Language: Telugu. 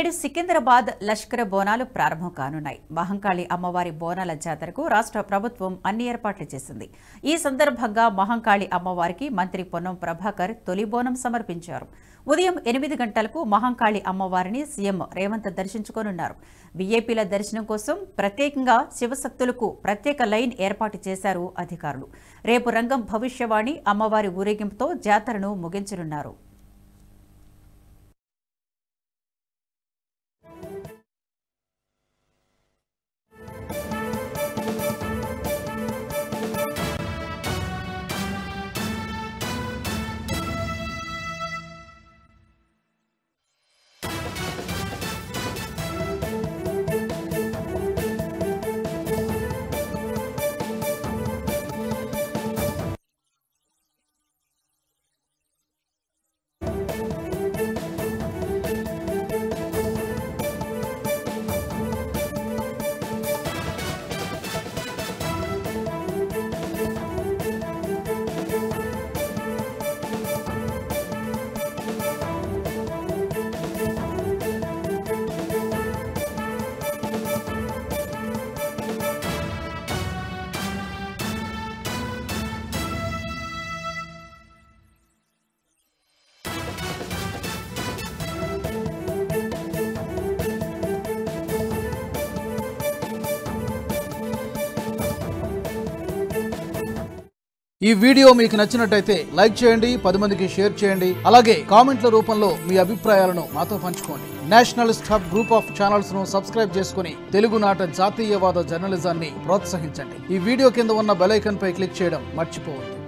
నేడు సికింద్రాబాద్ లష్కర్ బోనాలు ప్రారంభం కానున్నాయి మహంకాళి అమ్మవారి బోనాల జాతరకు రాష్ట్ర ప్రభుత్వం అన్ని ఏర్పాట్లు చేసింది ఈ సందర్భంగా మహంకాళి అమ్మవారికి మంత్రి పొన్నం ప్రభాకర్ తొలి బోనం సమర్పించారు ఉదయం ఎనిమిది గంటలకు మహంకాళి అమ్మవారిని సీఎం రేవంత్ దర్శించుకోనున్నారు వీఐపీల దర్శనం కోసం ప్రత్యేకంగా శివశక్తులకు ప్రత్యేక లైన్ ఏర్పాటు చేశారు అధికారులు రేపు రంగం భవిష్యవాణి అమ్మవారి ఊరేగింపుతో జాతరను ముగించనున్నారు ఈ వీడియో మీకు నచ్చినట్టయితే లైక్ చేయండి పది మందికి షేర్ చేయండి అలాగే కామెంట్ల రూపంలో మీ అభిప్రాయాలను మాతో పంచుకోండి nationalist hub group of channels ను సబ్స్క్రైబ్ చేసుకుని తెలుగునాట జాతీయవాద జర్నలిజాన్ని ప్రోత్సహించండి ఈ వీడియో కింద ఉన్న బెల్ ఐకాన్ పై క్లిక్ చేయడం మర్చిపోవద్దు